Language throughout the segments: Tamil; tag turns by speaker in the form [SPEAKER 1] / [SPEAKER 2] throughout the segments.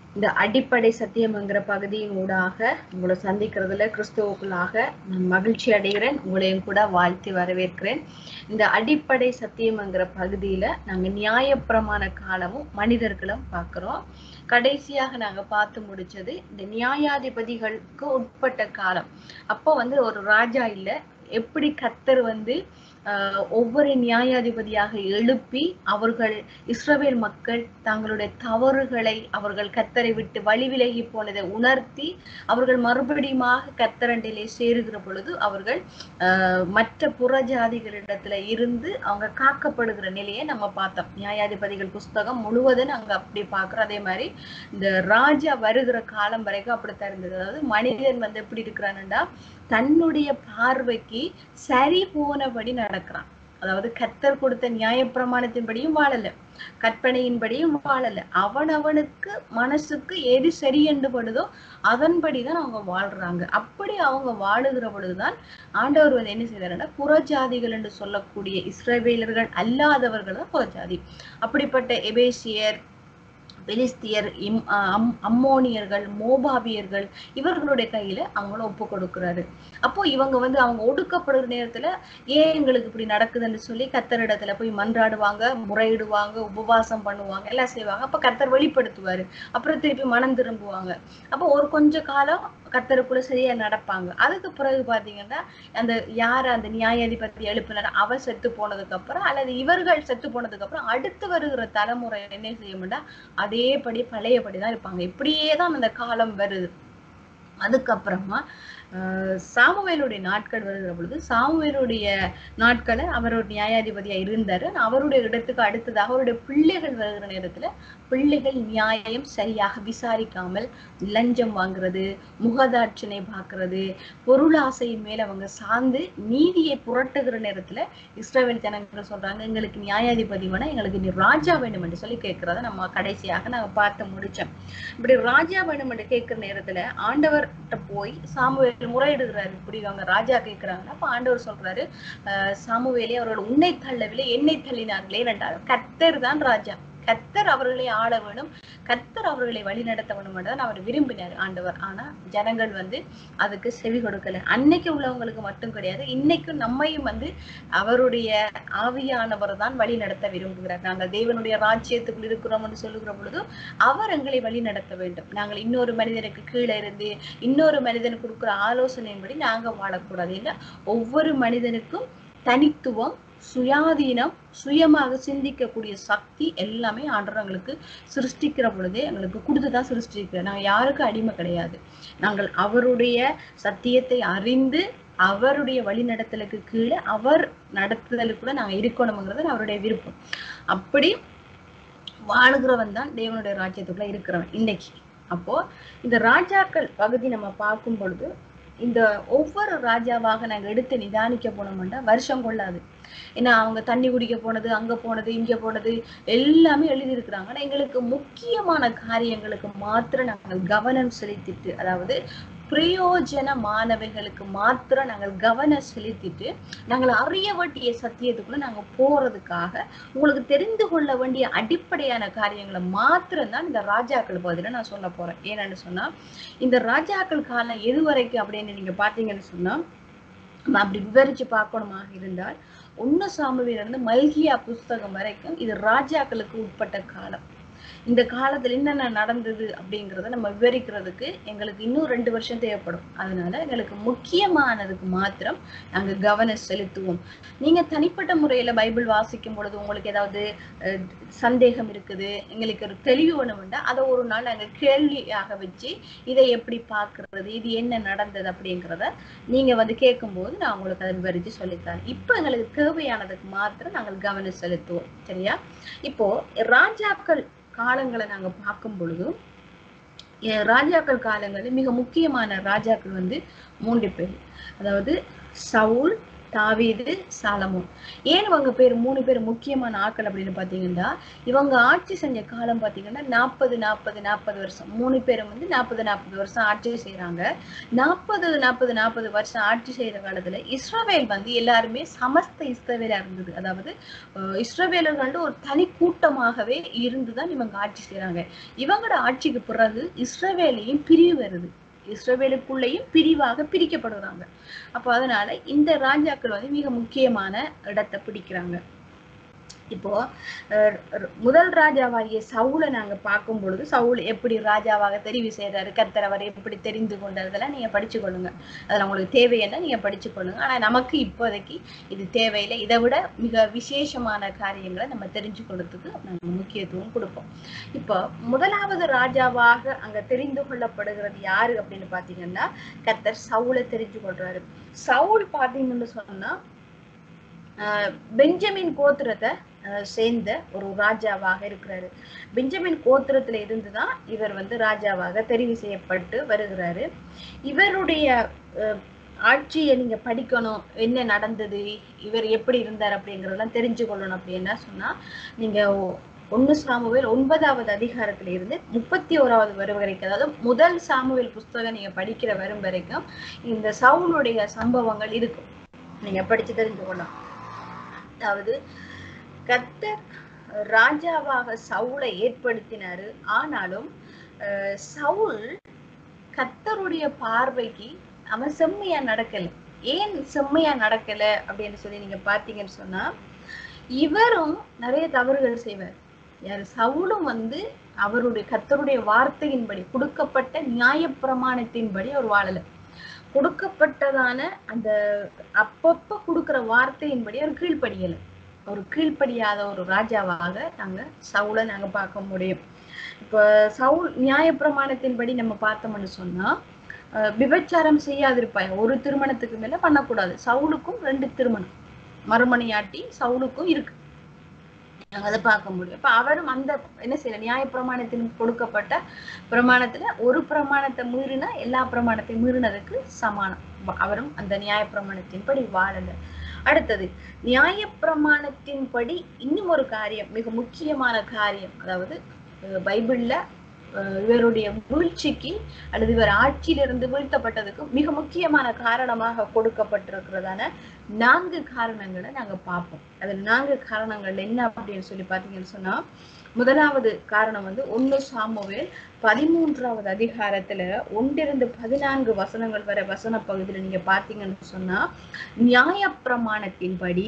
[SPEAKER 1] இந்த அடிப்படை சத்தியம்ங்கிற பகுதியின் ஊடாக உங்களை சந்திக்கிறதுல கிறிஸ்துவுக்குள்ளாக நான் மகிழ்ச்சி அடைகிறேன் உங்களையும் கூட வாழ்த்தி வரவேற்கிறேன் இந்த அடிப்படை சத்தியம்ங்கிற பகுதியில நாங்க நியாயப்பிரமாண காலமும் மனிதர்களும் பார்க்கிறோம் கடைசியாக நாங்க பார்த்து முடிச்சது இந்த நியாயாதிபதிகளுக்கு உட்பட்ட காலம் அப்போ வந்து ஒரு ராஜா இல்ல எப்படி கத்தர் வந்து ஆஹ் ஒவ்வொரு நியாயாதிபதியாக எழுப்பி அவர்கள் இஸ்ரவேல் மக்கள் தங்களுடைய தவறுகளை அவர்கள் கத்தரை விட்டு வழி விலகி போனதை உணர்த்தி அவர்கள் மறுபடியுமாக கத்தரண்டிலே சேருகிற பொழுது அவர்கள் ஆஹ் மற்ற புறஜாதிகளிடத்துல இருந்து அவங்க காக்கப்படுகிற நிலையை நம்ம பார்த்தோம் நியாயாதிபதிகள் புஸ்தகம் முழுவதும் நாங்க அப்படி பார்க்கிறோம் அதே மாதிரி இந்த ராஜா வருகிற காலம் வரைக்கும் அப்படித்தான் இருந்தது அதாவது மனிதன் வந்து எப்படி இருக்கிறான்டா தன்னுடைய பார்வைக்கு சரி போனபடி நடக்கிறான் அதாவது கத்தர் கொடுத்த நியாயப்பிரமாணத்தின்படியும் வாழல கற்பனையின்படியும் வாழல அவன் அவனுக்கு மனசுக்கு எது சரி என்று படுதோ அதன்படிதான் அவங்க வாழ்றாங்க அப்படி அவங்க வாழுகிற பொழுதுதான் ஆண்டவர் வந்து என்ன செய்தாருன்னா புறஜாதிகள் என்று சொல்லக்கூடிய இஸ்ரவேலர்கள் அல்லாதவர்கள் தான் புறஜாதி அப்படிப்பட்ட எபேசியர் பெலிஸ்தியர் இம் அம் அம்மோனியர்கள் மோபாபியர்கள் இவர்களுடைய கையில அவங்கள ஒப்பு கொடுக்குறாரு அப்போ இவங்க வந்து அவங்க ஒடுக்கப்படுற நேரத்துல ஏன் எங்களுக்கு இப்படி நடக்குதுன்னு சொல்லி கத்தரிடத்துல போய் மன்றாடுவாங்க முறையிடுவாங்க உபவாசம் பண்ணுவாங்க எல்லாம் செய்வாங்க அப்ப கத்தர் வெளிப்படுத்துவாரு அப்புறம் திருப்பி மனம் திரும்புவாங்க அப்போ ஒரு கொஞ்ச காலம் கத்தருக்குள்ள சரியா நடப்பாங்க அதுக்கு பிறகு பாத்தீங்கன்னா அந்த யார அந்த நியாயாதிபதி எழுப்பினர் அவர் செத்து போனதுக்கு அப்புறம் அல்லது இவர்கள் செத்து போனதுக்கு அப்புறம் அடுத்து வருகிற தலைமுறை என்ன செய்ய அதேபடி பழையபடிதான் இருப்பாங்க இப்படியே தான் அந்த காலம் வருது அதுக்கப்புறமா சாமுவேலுடைய நாட்கள் வருகிற பொழுது சாமுவேலுடைய நாட்களை அவர் ஒரு நியாயாதிபதியா இருந்தாரு அவருடைய இடத்துக்கு அடுத்ததாக அவருடைய பிள்ளைகள் வருகிற நேரத்துல பிள்ளைகள் நியாயம் சரியாக விசாரிக்காமல் லஞ்சம் வாங்குறது முகதாட்சனை பார்க்கறது பொருளாசையின் மேல அவங்க சார்ந்து நீதியை புரட்டுகிற நேரத்துல இஸ்ரேல் ஜனங்கள் சொல்றாங்க எங்களுக்கு நியாயாதிபதி வேணா எங்களுக்கு நீ ராஜா வேணும் என்று சொல்லி கேட்கறத நம்ம கடைசியாக நாங்க பார்த்து முடிச்சோம் இப்படி ராஜா வேணும் என்று கேட்கிற நேரத்துல ஆண்டவர்கிட்ட போய் சாமுவேல் முறையிடுகிறாரு இப்படி அவங்க ராஜா கேட்கிறாங்கன்னா அப்ப ஆண்டவர் சொல்றாரு அஹ் சாமுவேலே அவர்கள் உன்னை தள்ளவில்லை என்னை தள்ளினார்களே என்றால் கத்தர் தான் ராஜா கத்தர் அவர்களை ஆள வேணும் கத்தர் அவர்களை வழி நடத்த வேணும் என்றுதான் அவர் விரும்பினார் ஆண்டவர் ஆனா ஜனங்கள் வந்து அதுக்கு செவி கொடுக்கல அன்னைக்கு உள்ளவங்களுக்கு மட்டும் கிடையாது இன்னைக்கும் நம்மையும் வந்து அவருடைய ஆவியானவர் தான் வழி நடத்த விரும்புகிறார் நாங்கள் தேவனுடைய ராஜ்யத்துக்குள் இருக்கிறோம் என்று சொல்லுகிற பொழுது அவர் எங்களை வழி நடத்த வேண்டும் நாங்கள் இன்னொரு மனிதனுக்கு கீழே இருந்து இன்னொரு மனிதனுக்கு கொடுக்குற ஆலோசனையின்படி நாங்க வாழக்கூடாது இல்லை ஒவ்வொரு மனிதனுக்கும் தனித்துவம் சுயாதீனம் சுயமாக சிந்திக்கக்கூடிய சக்தி எல்லாமே ஆண்டவர் எங்களுக்கு சிருஷ்டிக்கிற பொழுதே எங்களுக்கு கொடுத்துதான் சிருஷ்டிக்கிறோம் நாங்கள் யாருக்கும் அடிமை கிடையாது நாங்கள் அவருடைய சத்தியத்தை அறிந்து அவருடைய வழிநடத்தலுக்கு கீழே அவர் நடத்துதலுக்கு கூட நாங்க இருக்கணுங்கிறது அவருடைய விருப்பம் அப்படி வாழுகிறவன் தான் தேவனுடைய ராஜ்யத்துக்குள்ள இருக்கிறவன் இன்னைக்கு அப்போ இந்த ராஜாக்கள் பகுதி நம்ம பார்க்கும் பொழுது இந்த ஒவ்வொரு ராஜாவாக நாங்க எடுத்து நிதானிக்க போனோம்னா வருஷம் கொள்ளாது ஏன்னா அவங்க தண்ணி குடிக்க போனது அங்க போனது இங்க போனது எல்லாமே எழுதியிருக்கிறாங்க ஆனா எங்களுக்கு முக்கியமான காரியங்களுக்கு மாத்திரம் நாங்கள் கவனம் செலுத்திட்டு அதாவது பிரயோஜனமானவைகளுக்கு மாத்திரம் நாங்கள் கவனம் செலுத்திட்டு நாங்கள் அறிய வேண்டிய சத்தியத்துக்குள்ள நாங்க போறதுக்காக உங்களுக்கு தெரிந்து கொள்ள வேண்டிய அடிப்படையான காரியங்களை மாத்திரம் தான் இந்த ராஜாக்கள் பதில நான் சொல்ல போறேன் ஏன்னு சொன்னா இந்த ராஜாக்கள் காலம் எது வரைக்கும் அப்படின்னு நீங்க பாத்தீங்கன்னு சொன்னா நம்ம அப்படி விவரிச்சு பார்க்கணுமா இருந்தால் ஒன்னு சாமுவில இருந்து மல்கியா புஸ்தகம் வரைக்கும் இது ராஜாக்களுக்கு உட்பட்ட காலம் இந்த காலத்துல என்னென்ன நடந்தது அப்படிங்கிறத நம்ம விவரிக்கிறதுக்கு எங்களுக்கு இன்னும் ரெண்டு வருஷம் தேவைப்படும் அதனால எங்களுக்கு முக்கியமானதுக்கு மாத்திரம் நாங்க கவனம் செலுத்துவோம் நீங்க தனிப்பட்ட முறையில பைபிள் வாசிக்கும் பொழுது உங்களுக்கு ஏதாவது சந்தேகம் இருக்குது எங்களுக்கு ஒரு தெளிவு வேணும்னா அதை ஒரு நாள் நாங்க கேள்வியாக வச்சு இதை எப்படி பார்க்கறது இது என்ன நடந்தது அப்படிங்கிறத நீங்க வந்து கேட்கும்போது நான் உங்களுக்கு அதை விவரிச்சு சொல்லித்தரேன் இப்போ எங்களுக்கு தேவையானதுக்கு மாத்திரம் நாங்கள் கவனம் செலுத்துவோம் சரியா இப்போ ராஜாக்கள் காலங்களை நாங்க பார்க்கும் பொழுதும் ராஜாக்கள் காலங்களில் மிக முக்கியமான ராஜாக்கள் வந்து மூன்று பேர் அதாவது சவுல் தாவீது சாலமோன் ஏன் இவங்க பேர் மூணு பேர் முக்கியமான ஆட்கள் அப்படின்னு பாத்தீங்கன்னா இவங்க ஆட்சி செஞ்ச காலம் பாத்தீங்கன்னா நாற்பது நாற்பது நாற்பது வருஷம் மூணு பேரும் வந்து நாற்பது நாற்பது வருஷம் ஆட்சி செய்யறாங்க நாற்பது நாற்பது நாற்பது வருஷம் ஆட்சி செய்யற காலத்துல இஸ்ரவேல் வந்து எல்லாருமே சமஸ்த இஸ்ரவேலா இருந்தது அதாவது அஹ், இஸ்ரவேலர்கள் ஒரு தனி கூட்டமாகவே இருந்துதான் இவங்க ஆட்சி செய்யறாங்க இவங்களோட ஆட்சிக்கு பிறகு இஸ்ரவேலையும் பிரிவு வருது இஸ்ரவேலுக்குள்ளேயும் பிரிவாக பிரிக்கப்படுறாங்க அப்போ அதனால இந்த ராஜாக்கள் வந்து மிக முக்கியமான இடத்தை பிடிக்கிறாங்க இப்போ அஹ், ர- முதல் ராஜாவாகிய சவுலை நாங்க பார்க்கும் பொழுது சவுல் எப்படி ராஜாவாக தெரிவு செய்யறாரு கர்த்தர் அவரை எப்படி தெரிந்து கொண்டதெல்லாம் நீங்க படிச்சு கொள்ளுங்க அதுல உங்களுக்கு தேவைன்னா நீங்க படிச்சு கொள்ளுங்க ஆனா நமக்கு இப்போதைக்கு இது தேவையில்லை இதை விட மிக விசேஷமான காரியங்களை நம்ம தெரிஞ்சு கொள்றதுக்கு நாங்க முக்கியத்துவம் கொடுப்போம் இப்போ முதலாவது ராஜாவாக அங்க தெரிந்து கொள்ளப்படுகிறது யாரு அப்படின்னு பாத்தீங்கன்னா கர்த்தர் சவுலை தெரிஞ்சு கொள்றாரு சவுல் பாத்தீங்கன்னு சொன்னா ஆஹ் பெஞ்சமின் கோத்திரத்தை ஆஹ் சேர்ந்த ஒரு ராஜாவாக இருக்கிறாரு பெஞ்சமின் கோத்திரத்துல இருந்துதான் இவர் வந்து ராஜாவாக தெரிவு செய்யப்பட்டு வருகிறாரு இவருடைய ஆஹ் ஆட்சியை நீங்க படிக்கணும் என்ன நடந்தது இவர் எப்படி இருந்தார் அப்படிங்கறதெல்லாம் தெரிஞ்சு கொள்ளணும் அப்படின்னா சொன்னா நீங்க ஒ- ஒண்ணு சாமுவேல் ஒன்பதாவது அதிகாரத்துல இருந்து முப்பத்தி ஓராவது வரும் வரைக்கும் அதாவது முதல் சாமுவேல் புஸ்தகம் நீங்க படிக்கிற வரும் வரைக்கும் இந்த சவுலுடைய சம்பவங்கள் இருக்கும் நீங்க படிச்சு தெரிஞ்சு கொள்ளலாம் அதாவது கர்த்தர் ராஜாவாக சவுலை ஏற்படுத்தினாரு ஆனாலும் அஹ், சவுல் கர்த்தருடைய பார்வைக்கு அவன் செம்மையா நடக்கல ஏன் செம்மையா நடக்கல அப்படின்னு சொல்லி நீங்க பாத்தீங்கன்னு சொன்னா இவரும் நிறைய தவறுகள் செய்வார் யாரு சவுலும் வந்து அவருடைய கர்த்தருடைய வார்த்தையின்படி கொடுக்கப்பட்ட நியாயப்பிரமாணத்தின்படி அவர் வாழல கொடுக்கப்பட்டதான அந்த அப்பப்ப கொடுக்கிற வார்த்தையின்படி அவர் கீழ்ப்படியல ஒரு கீழ்ப்படியாத ஒரு ராஜாவாக நாங்க சவுலை நாங்க பார்க்க முடியும் இப்ப சவுல் நியாயப்பிரமாணத்தின்படி நம்ம பார்த்தோம்னு சொன்னா அஹ், விபச்சாரம் செய்யாதிருப்பாய் ஒரு திருமணத்துக்கு மேல பண்ணக்கூடாது சவுலுக்கும் ரெண்டு திருமணம் மறுமணியாட்டி சவுலுக்கும் இருக்கு நாங்க அதை பார்க்க முடியும் இப்ப அவரும் அந்த என்ன செய்யல நியாயப்பிரமாணத்தின் கொடுக்கப்பட்ட பிரமாணத்துல ஒரு பிரமாணத்தை மீறினா எல்லா பிரமாணத்தையும் மீறினதுக்கு சமானம் வ- அவரும் அந்த நியாயப்பிரமாணத்தின்படி வாழல அடுத்தது நியாயப்பிரமாணத்தின்படி இன்னும் ஒரு காரியம் மிக முக்கியமான காரியம் அதாவது அஹ், பைபிள்ல அஹ், இவருடைய வீழ்ச்சிக்கு அல்லது இவர் ஆட்சியிலிருந்து வீழ்த்தப்பட்டதுக்கு மிக முக்கியமான காரணமாக கொடுக்கப்பட்டிருக்கிறதான நான்கு காரணங்களை நாங்க பார்ப்போம் அதுல நான்கு காரணங்கள் என்ன அப்படின்னு சொல்லி பாத்தீங்கன்னு சொன்னா முதலாவது காரணம் வந்து ஒன்னு சாமுவேல் பதிமூன்றாவது அதிகாரத்துல ஒன்றிருந்து பதினான்கு வசனங்கள் வரை வசன பகுதியில நீங்க பாத்தீங்கன்னு சொன்னா நியாயப்பிரமாணத்தின்படி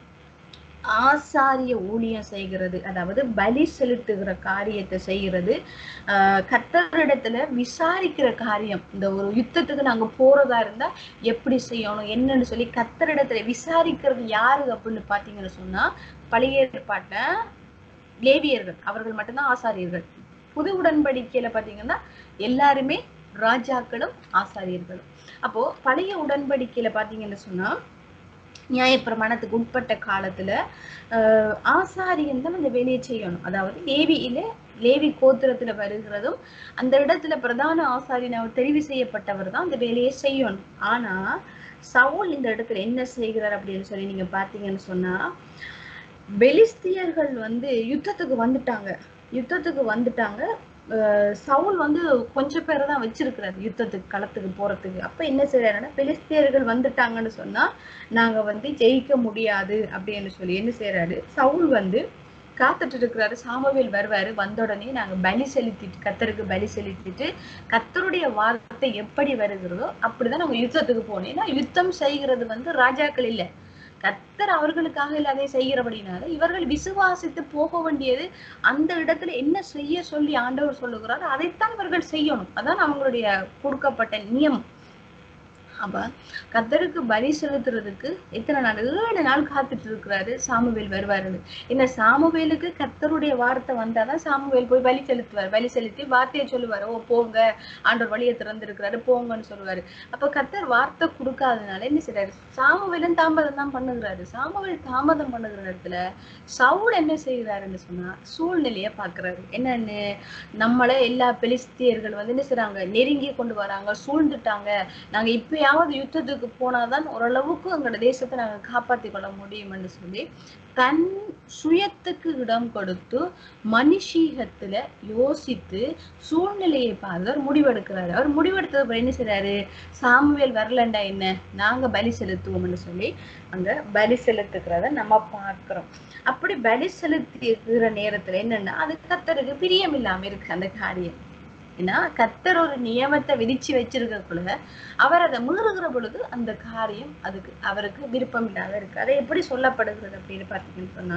[SPEAKER 1] ஆசாரிய ஊழியம் செய்கிறது அதாவது பலி செலுத்துகிற காரியத்தை செய்கிறது ஆஹ் கர்த்தரிடத்துல விசாரிக்கிற காரியம் இந்த ஒரு யுத்தத்துக்கு நாங்க போறதா இருந்தா எப்படி செய்யணும் என்னன்னு சொல்லி கர்த்தரிடத்துல விசாரிக்கிறது யாரு அப்படின்னு பாத்தீங்கன்னு சொன்னா பழைய ஏற்பாட்ட லேவியர்கள் அவர்கள் மட்டும்தான் ஆசாரியர்கள் புது உடன்படிக்கையில பாத்தீங்கன்னா எல்லாருமே ராஜாக்களும் ஆசாரியர்களும் அப்போ பழைய உடன்படிக்கையில பாத்தீங்கன்னு சொன்னா நியாயப்பிரமாணத்துக்கு உட்பட்ட காலத்துல ஆஹ் ஆசாரியன் தான் அந்த வேலையை செய்யணும் அதாவது லேவியில லேவி கோத்திரத்துல வருகிறதும் அந்த இடத்துல பிரதான ஆசாரியன் அவர் தெரிவு செய்யப்பட்டவர் தான் அந்த வேலையை செய்யணும் ஆனா சவுல் இந்த இடத்துல என்ன செய்கிறார் அப்படின்னு சொல்லி நீங்க பாத்தீங்கன்னு சொன்னா பெலிஸ்தியர்கள் வந்து யுத்தத்துக்கு வந்துட்டாங்க யுத்தத்துக்கு வந்துட்டாங்க அஹ் சவுல் வந்து கொஞ்சம் பேரை தான் வச்சிருக்கிறாரு யுத்தத்துக்கு களத்துக்கு போறதுக்கு அப்ப என்ன செய்யறாருன்னா பெலிஸ்தியர்கள் வந்துட்டாங்கன்னு சொன்னா நாங்க வந்து ஜெயிக்க முடியாது அப்படின்னு சொல்லி என்ன செய்யறாரு சவுல் வந்து காத்துட்டு இருக்கிறாரு சாமுவேல் வருவாரு வந்த உடனே நாங்க பலி செலுத்திட்டு கத்தருக்கு பலி செலுத்திட்டு கத்தருடைய வார்த்தை எப்படி வருகிறதோ அப்படிதான் நாங்க யுத்தத்துக்கு போனோம் ஏன்னா யுத்தம் செய்கிறது வந்து ராஜாக்கள் இல்ல கத்தர் அவர்களுக்காக இல்லாத செய்கிறபடினால இவர்கள் விசுவாசித்து போக வேண்டியது அந்த இடத்துல என்ன செய்ய சொல்லி ஆண்டவர் சொல்லுகிறாரோ அதைத்தான் இவர்கள் செய்யணும் அதான் அவங்களுடைய கொடுக்கப்பட்ட நியமம் அப்ப கத்தருக்கு பலி செலுத்துறதுக்கு எத்தனை நாள் ஏழு நாள் காத்துட்டு இருக்கிறாரு சாமுவேல் வருவாருன்னு என்ன சாமுவேலுக்கு கத்தருடைய வார்த்தை வந்தாதான் சாமுவேல் போய் பலி செலுத்துவார் பலி செலுத்தி வார்த்தையை சொல்லுவாரு ஓ போங்க ஆண்டவர் வழியை திறந்திருக்கிறாரு போங்கன்னு சொல்லுவாரு அப்ப கத்தர் வார்த்தை கொடுக்காதனால என்ன செய்றாரு சாமுவேலும் தாமதம் தான் பண்ணுகிறாரு சாமுவேல் தாமதம் பண்ணுகிற இடத்துல சவுல் என்ன செய்கிறாருன்னு சொன்னா சூழ்நிலைய பாக்குறாரு என்னன்னு நம்மள எல்லா பெலிஸ்தியர்கள் வந்து என்ன செய்றாங்க நெருங்கி கொண்டு வராங்க சூழ்ந்துட்டாங்க நாங்க இப்பயாவது எப்படியாவது யுத்தத்துக்கு போனாதான் ஓரளவுக்கு எங்களோட தேசத்தை நாங்க காப்பாத்தி கொள்ள முடியும்னு சொல்லி தன் சுயத்துக்கு இடம் கொடுத்து மனுஷீகத்துல யோசித்து சூழ்நிலையை பார்த்து அவர் முடிவெடுக்கிறாரு அவர் முடிவெடுத்தது அப்புறம் என்ன செய்றாரு சாமுவேல் வரலண்டா என்ன நாங்க பலி செலுத்துவோம்னு சொல்லி அங்க பலி செலுத்துக்கிறத நம்ம பார்க்கிறோம் அப்படி பலி செலுத்திக்கிற நேரத்துல என்னன்னா அது கத்தருக்கு பிரியம் இல்லாம இருக்கு அந்த காரியம் ஏன்னா கத்தர் ஒரு நியமத்தை விதிச்சு வச்சிருக்கக்குள்ள அவர் அதை மீறுகிற பொழுது அந்த காரியம் அதுக்கு அவருக்கு விருப்பம் இல்லாத இருக்கு அதை எப்படி சொல்லப்படுகிறது அப்படின்னு பார்த்தீங்கன்னு சொன்னா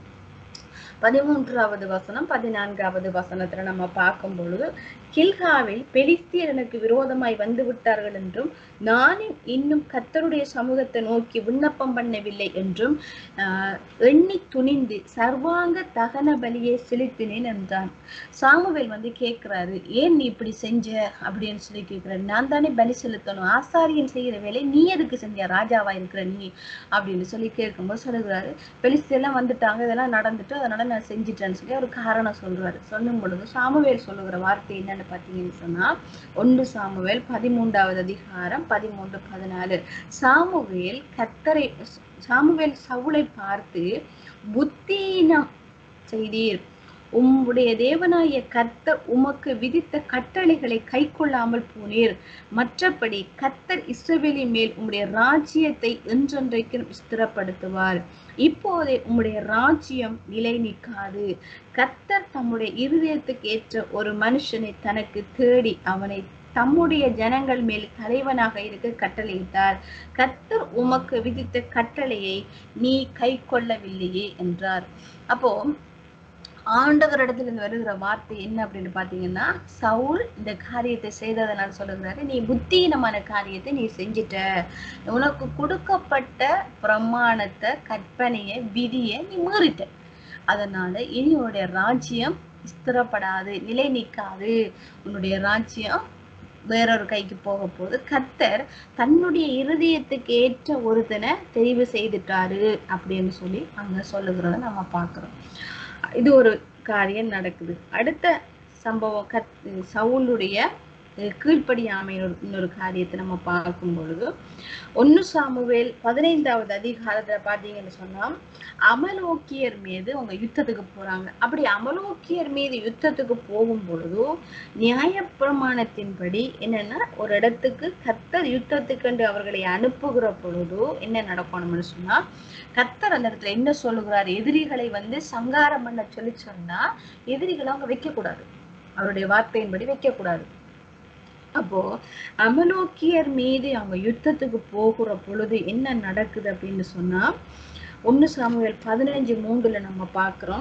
[SPEAKER 1] பதிமூன்றாவது வசனம் பதினான்காவது வசனத்துல நம்ம பார்க்கும் பொழுது கில்காவில் பெலிஸ்தியர் எனக்கு விரோதமாய் வந்து விட்டார்கள் என்றும் நானும் இன்னும் கத்தருடைய சமூகத்தை நோக்கி விண்ணப்பம் பண்ணவில்லை என்றும் ஆஹ் எண்ணி துணிந்து சர்வாங்க தகன பலியை செலுத்தினேன் என்றான் சாமுவேல் வந்து கேட்கிறாரு ஏன் நீ இப்படி செஞ்ச அப்படின்னு சொல்லி கேட்கிறாரு நான் தானே பலி செலுத்தணும் ஆசாரியன் செய்யற வேலை நீ எதுக்கு செஞ்ச ராஜாவா இருக்கிற நீ அப்படின்னு சொல்லி கேட்கும்போது சொல்லுகிறாரு பெலிஸ்தியெல்லாம் வந்துட்டாங்க இதெல்லாம் நடந்துட்டு அதனால நான் செஞ்சிட்டேன்னு சொல்லி ஒரு காரணம் சொல்றாரு சொல்லும் பொழுது சாமுவேல் சொல்லுகிற வார்த்தை என்னன்னு பார்த்தீங்கன்னு சொன்னா ஒன்று சாமுவேல் பதிமூன்றாவது அதிகாரம் பதிமூன்று பதினாலு சாமுவேல் கத்தரை சாமுவேல் சவுளை பார்த்து புத்தீனம் செய்தீர் உம்முடைய தேவனாய கர்த்தர் உமக்கு விதித்த கட்டளைகளை கைக்கொள்ளாமல் போனீர் மற்றபடி கர்த்தர் இஸ்ரவேலின் மேல் உம்முடைய ராஜ்யத்தை என்றென்றைக்கும் ஸ்திரப்படுத்துவார் இப்போதே உம்முடைய ராஜ்யம் நிலை நிற்காது கர்த்தர் தம்முடைய இருதயத்துக்கு ஏற்ற ஒரு மனுஷனை தனக்கு தேடி அவனை தம்முடைய ஜனங்கள் மேல் தலைவனாக இருக்க கட்டளையிட்டார் கர்த்தர் உமக்கு விதித்த கட்டளையை நீ கை கொள்ளவில்லையே என்றார் அப்போ ஆண்டவரிடத்துல இருந்து வருகிற வார்த்தை என்ன அப்படின்னு பாத்தீங்கன்னா சவுல் இந்த காரியத்தை செய்ததனால் சொல்லுகிறாரு நீ புத்தீனமான காரியத்தை நீ செஞ்சிட்ட உனக்கு கொடுக்கப்பட்ட பிரமாணத்தை கற்பனைய விதிய நீ மீறிட்ட அதனால இனி உன்னுடைய ராஜ்யம் ஸ்திரப்படாது நிலை நிற்காது உன்னுடைய ராஜ்யம் வேறொரு கைக்கு போக போகுது கத்தர் தன்னுடைய இருதயத்துக்கு ஏற்ற ஒருத்தனை தெரிவு செய்துட்டாரு அப்படின்னு சொல்லி அங்க சொல்லுகிறத நம்ம பார்க்கிறோம் இது ஒரு காரியம் நடக்குது அடுத்த சம்பவம் கத் சவுளுடைய கீழ்ப்படியாமை இன்னொரு காரியத்தை நம்ம பார்க்கும் பொழுது ஒன்னு சாமுவேல் பதினைந்தாவது அதிகாரத்துல பாத்தீங்கன்னு சொன்னா அமலோக்கியர் மீது அவங்க யுத்தத்துக்கு போறாங்க அப்படி அமலோக்கியர் மீது யுத்தத்துக்கு போகும் பொழுது நியாயப்பிரமாணத்தின்படி என்னன்னா ஒரு இடத்துக்கு கத்தர் யுத்தத்துக்கு அவர்களை அனுப்புகிற பொழுது என்ன நடக்கணும்னு சொன்னா கத்தர் அந்த இடத்துல என்ன சொல்லுகிறார் எதிரிகளை வந்து சங்காரம் பண்ண சொல்லி சொன்னா எதிரிகளை அவங்க வைக்க கூடாது அவருடைய வார்த்தையின்படி வைக்க கூடாது அப்போ அமலோக்கியர் மீது அவங்க யுத்தத்துக்கு போகிற பொழுது என்ன நடக்குது அப்படின்னு சொன்னா ஒன்னு சாமுவேல் பதினஞ்சு மூன்றுல நம்ம பாக்குறோம்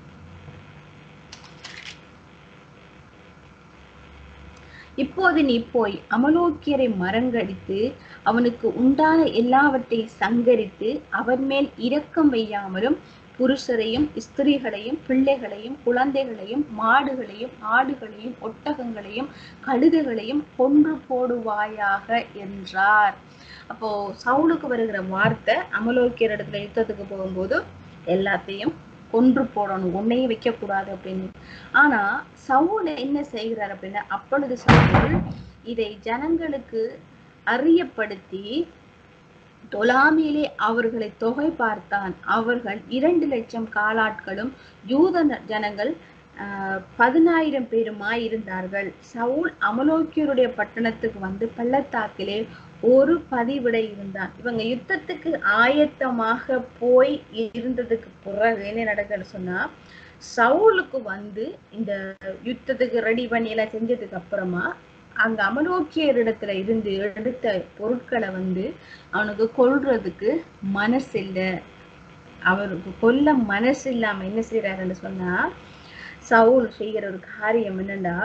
[SPEAKER 1] இப்போது நீ போய் அமலோக்கியரை மரங்கடித்து அவனுக்கு உண்டான எல்லாவற்றையும் சங்கரித்து அவன் மேல் இரக்கம் வையாமலும் புருஷரையும் ஸ்திரீகளையும் பிள்ளைகளையும் குழந்தைகளையும் மாடுகளையும் ஆடுகளையும் ஒட்டகங்களையும் கழுதைகளையும் கொன்று போடுவாயாக என்றார் அப்போ சவுலுக்கு வருகிற வார்த்தை அமலோக்கியர் இடத்துல யுத்தத்துக்கு போகும்போது எல்லாத்தையும் கொன்று போடணும் ஒன்னையும் வைக்க கூடாது அப்படின்னு ஆனா சவுல் என்ன செய்கிறார் அப்படின்னா அப்பொழுது சவுல் இதை ஜனங்களுக்கு அறியப்படுத்தி தொலாமியிலே அவர்களை தொகை பார்த்தான் அவர்கள் இரண்டு லட்சம் காலாட்களும் யூத ஜனங்கள் ஆஹ் பதினாயிரம் பேருமாய் இருந்தார்கள் சவுல் அமலோக்கியருடைய பட்டணத்துக்கு வந்து பள்ளத்தாக்கிலே ஒரு பதிவிட இருந்தான் இவங்க யுத்தத்துக்கு ஆயத்தமாக போய் இருந்ததுக்கு பிறகு என்ன நடக்குதுன்னு சொன்னா சவுலுக்கு வந்து இந்த யுத்தத்துக்கு ரெடி பண்ணி எல்லாம் செஞ்சதுக்கு அப்புறமா அங்க அமலோக்கியர் இடத்துல இருந்து எடுத்த பொருட்களை வந்து அவனுக்கு கொல்றதுக்கு மனசு இல்லை அவருக்கு கொல்ல மனசு இல்லாம என்ன செய்யறாருன்னு சொன்னா சவுல் செய்கிற ஒரு காரியம் என்னன்னா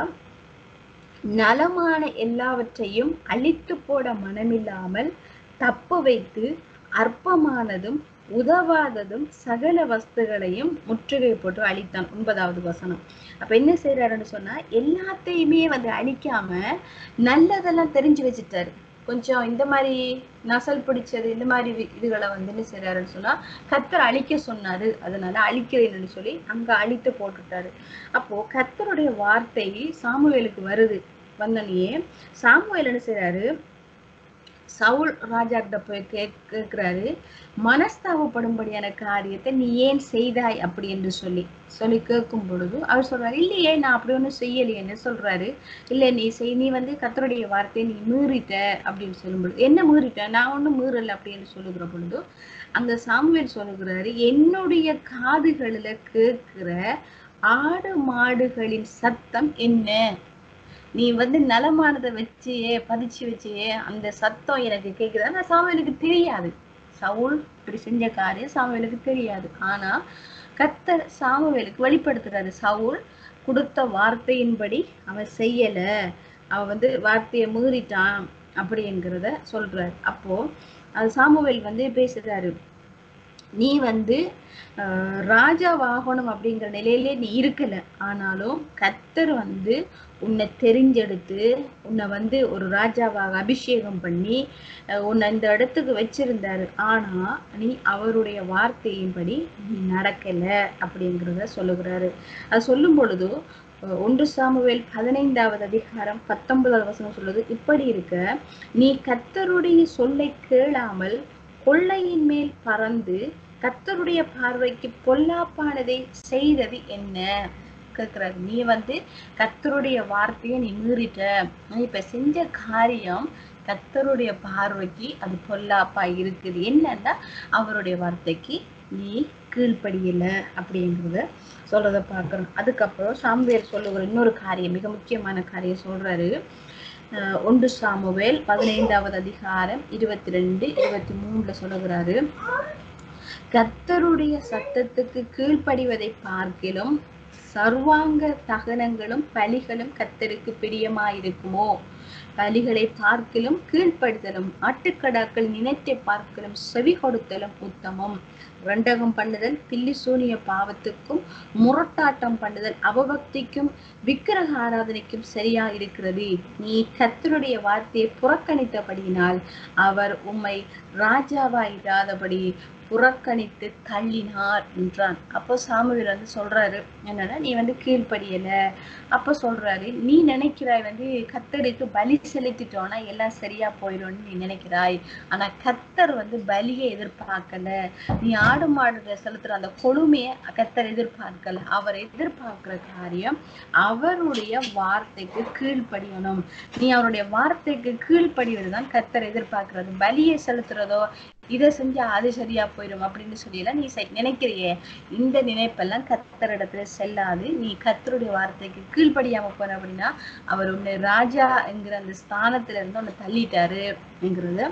[SPEAKER 1] நலமான எல்லாவற்றையும் அழித்து போட மனமில்லாமல் தப்பு வைத்து அற்பமானதும் உதவாததும் சகல வஸ்துகளையும் முற்றுகை போட்டு அழித்தான் ஒன்பதாவது வசனம் அப்ப என்ன செய்யறாருன்னு சொன்னா எல்லாத்தையுமே வந்து அழிக்காம நல்லதெல்லாம் தெரிஞ்சு வச்சுட்டாரு கொஞ்சம் இந்த மாதிரி நசல் பிடிச்சது இந்த மாதிரி இதுகளை வந்து என்ன செய்யறாருன்னு சொன்னா கத்தர் அழிக்க சொன்னாரு அதனால அழிக்கிறேன்னு சொல்லி அங்க அழித்து போட்டுட்டாரு அப்போ கத்தருடைய வார்த்தை சாமுவேலுக்கு வருது வந்தனையே சாமுவேல் என்ன செய்யறாரு சவுல் ராஜா கிட்ட போய் கேக் கேட்கிறாரு மனஸ்தாபப்படும்படியான காரியத்தை நீ ஏன் செய்தாய் அப்படி என்று சொல்லி சொல்லி கேட்கும் பொழுது அவர் சொல்றாரு இல்லையே நான் அப்படி ஒண்ணும் செய்யலையேன்னு சொல்றாரு இல்ல நீ செய் நீ வந்து கத்தருடைய வார்த்தையை நீ மீறிட்ட அப்படின்னு சொல்லும் பொழுது என்ன மீறிட்ட நான் ஒண்ணும் மீறல அப்படின்னு சொல்லுகிற பொழுது அங்க சாமுவேல் சொல்லுகிறாரு என்னுடைய காதுகளில கேட்கிற ஆடு மாடுகளின் சத்தம் என்ன நீ வந்து நலமானதை வச்சியே பதிச்சு வச்சியே அந்த சத்தம் எனக்கு கேக்குது ஆனா சாமுவேலுக்கு தெரியாது சவுல் இப்படி செஞ்ச காரியம் சாமுவேலுக்கு தெரியாது ஆனா கத்தர் சாமுவேலுக்கு வெளிப்படுத்துறாரு சவுல் கொடுத்த வார்த்தையின்படி அவன் செய்யல அவன் வந்து வார்த்தையை மீறிட்டான் அப்படிங்கிறத சொல்றாரு அப்போ அது சாமுவேல் வந்து பேசுறாரு நீ வந்து ஆஹ், ராஜாவாகணும் அப்படிங்கிற நிலையிலே நீ இருக்கல ஆனாலும் கத்தர் வந்து உன்னை தெரிஞ்செடுத்து உன்னை வந்து ஒரு ராஜாவாக அபிஷேகம் பண்ணி அஹ், உன்னை இந்த இடத்துக்கு வச்சிருந்தாரு ஆனா நீ அவருடைய வார்த்தையின்படி நீ நடக்கல அப்படிங்கிறத சொல்லுகிறாரு அது சொல்லும் பொழுது அஹ், ஒன்று சாமுவேல் பதினைந்தாவது அதிகாரம் பத்தொன்பதாவது வசனம் சொல்லுது இப்படி இருக்க நீ கத்தருடைய சொல்லை கேளாமல் கொள்ளையின் மேல் பறந்து கத்தருடைய பார்வைக்கு பொல்லாப்பானதை செய்தது என்ன கேக்குறாரு நீ வந்து கத்தருடைய வார்த்தையை நீ மீறிட்ட நீ இப்ப செஞ்ச காரியம் கத்தருடைய பார்வைக்கு அது பொல்லாப்பா இருக்குது என்னன்னா அவருடைய வார்த்தைக்கு நீ கீழ்ப்படியல அப்படிங்கிறத சொல்றத பார்க்கணும் அதுக்கப்புறம் சாமுவேல் சொல்லுகிற இன்னொரு காரியம் மிக முக்கியமான காரியம் சொல்றாரு அஹ் ஒன்று சாமுவேல் பதினைந்தாவது அதிகாரம் இருபத்தி ரெண்டு இருபத்தி மூணுல சொல்லுகிறாரு கர்த்தருடைய சத்தத்துக்கு கீழ்ப்படிவதை பார்க்கிலும் சர்வாங்க தகனங்களும் பலிகளும் கர்த்தருக்கு பிரியமாயிருக்குமோ பலிகளை பார்க்கிலும் கீழ்ப்படுதலும் ஆட்டுக்கடாக்கள் நினைத்தை பார்க்கலும் செவி கொடுத்தலும் உத்தமம் ரெண்டகம் பண்ணுதல் பில்லி சூனிய பாவத்துக்கும் முரட்டாட்டம் பண்ணுதல் அவபக்திக்கும் விக்கிரக ஆராதனைக்கும் சரியா இருக்கிறது நீ கர்த்தருடைய வார்த்தையை புறக்கணித்தபடியினால் அவர் உம்மை ராஜாவாயிராதபடி புறக்கணித்து தள்ளினார் என்றான் அப்போ சாமுவேல் வந்து சொல்றாரு என்னன்னா நீ வந்து கீழ்ப்படியல அப்ப சொல்றாரு நீ நினைக்கிறாய் வந்து கத்தருக்கு பலி செலுத்திட்டோம்னா எல்லாம் சரியா போயிடும்னு நீ நினைக்கிறாய் ஆனா கத்தர் வந்து பலியை எதிர்பார்க்கல நீ ஆடு மாடு செலுத்துற அந்த கொழுமையை கத்தர் எதிர்பார்க்கல அவர் எதிர்பார்க்கிற காரியம் அவருடைய வார்த்தைக்கு கீழ்ப்படியணும் நீ அவருடைய வார்த்தைக்கு கீழ்ப்படிவதுதான் கத்தர் எதிர்பார்க்கிறது பலியை செலுத்துறதோ இதை செஞ்சா அது சரியா போயிடும் அப்படின்னு சொல்லியெல்லாம் நீ செ- நினைக்கிறியே இந்த நினைப்பெல்லாம் கத்தரிடத்துல செல்லாது நீ கத்தருடைய வார்த்தைக்கு கீழ்ப்படியாம போன அப்படின்னா அவர் உன்னை ராஜா என்கிற அந்த ஸ்தானத்துல இருந்து உன்னை தள்ளிட்டாரு என்கிறத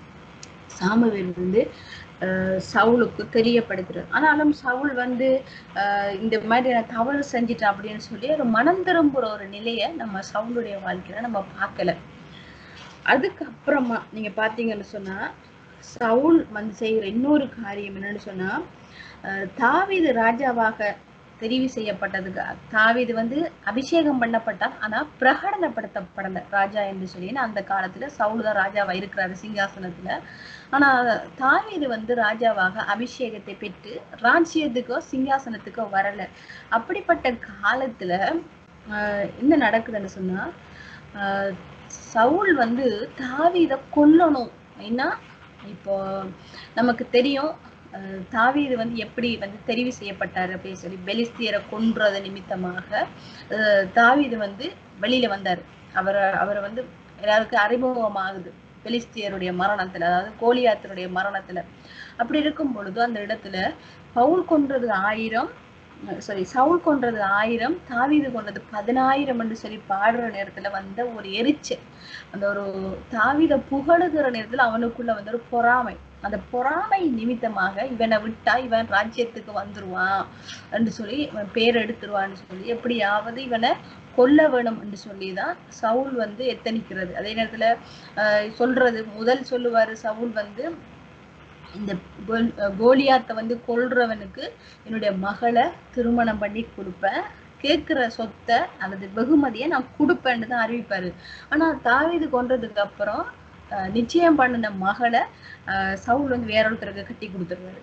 [SPEAKER 1] சாமுவேல் வந்து ஆஹ் சவுலுக்கு தெரியப்படுத்துறாரு ஆனாலும் சவுல் வந்து ஆஹ் இந்த மாதிரி நான் தவறு செஞ்சிட்டேன் அப்படின்னு சொல்லி ஒரு மனம் திரும்புற ஒரு நிலையை நம்ம சவுளுடைய வாழ்க்கையில நம்ம பார்க்கல அதுக்கப்புறமா நீங்க பாத்தீங்கன்னு சொன்னா சவுல் வந்து செய்கிற இன்னொரு காரியம் என்னன்னு சொன்னா ஆஹ் தாவீது ராஜாவாக தெரிவு செய்யப்பட்டதுக்கு தாவீது வந்து அபிஷேகம் பண்ணப்பட்டார் ஆனா பிரகடனப்படுத்தப்படல ராஜா என்று சொல்லி ஏன்னா அந்த காலத்துல சவுல் தான் ராஜாவா இருக்கிறாரு சிங்காசனத்துல ஆனா தாவீது வந்து ராஜாவாக அபிஷேகத்தை பெற்று ராஜ்யத்துக்கோ சிங்காசனத்துக்கோ வரல அப்படிப்பட்ட காலத்துல ஆஹ் என்ன நடக்குதுன்னு சொன்னா ஆஹ் சவுல் வந்து தாவீதை கொல்லணும் ஏன்னா இப்போ நமக்கு தெரியும் அஹ் தாவீது வந்து எப்படி வந்து தெரிவு செய்யப்பட்டாரு அப்படின்னு சொல்லி பெலிஸ்தியரை கொன்றது நிமித்தமாக அஹ் தாவீது வந்து வெளியில வந்தாரு அவரை அவரை வந்து எல்லாருக்கும் அறிமுகமாகுது பெலிஸ்தியருடைய மரணத்துல அதாவது கோலியாத்தருடைய மரணத்துல அப்படி இருக்கும் பொழுது அந்த இடத்துல பவுல் கொன்றது ஆயிரம் சாரி சவுல் கொன்றது ஆயிரம் தாவீது கொன்றது பதினாயிரம் என்று சொல்லி பாடுற நேரத்துல வந்த ஒரு எரிச்சல் அந்த ஒரு தாவீத புகழுகிற நேரத்துல அவனுக்குள்ள வந்து ஒரு பொறாமை அந்த பொறாமை நிமித்தமாக இவனை விட்டா இவன் ராஜ்யத்துக்கு வந்துருவான் என்று சொல்லி இவன் பேர் எடுத்துருவான்னு சொல்லி எப்படியாவது இவனை கொல்ல வேணும் என்று சொல்லிதான் சவுல் வந்து எத்தனிக்கிறது அதே நேரத்துல ஆஹ் சொல்றது முதல் சொல்லுவாரு சவுல் வந்து இந்த கோல்- கோலியாத்தை வந்து கொல்றவனுக்கு என்னுடைய மகளை திருமணம் பண்ணி கொடுப்பேன் கேட்கிற சொத்தை அல்லது வெகுமதியை நான் கொடுப்பேன்னு தான் அறிவிப்பாரு ஆனா தாவீது கொன்றதுக்கு அப்புறம் ஆஹ் நிச்சயம் பண்ணின மகளை ஆஹ் சவுல் வந்து வேற ஒருத்தருக்கு கட்டி கொடுத்துருவாரு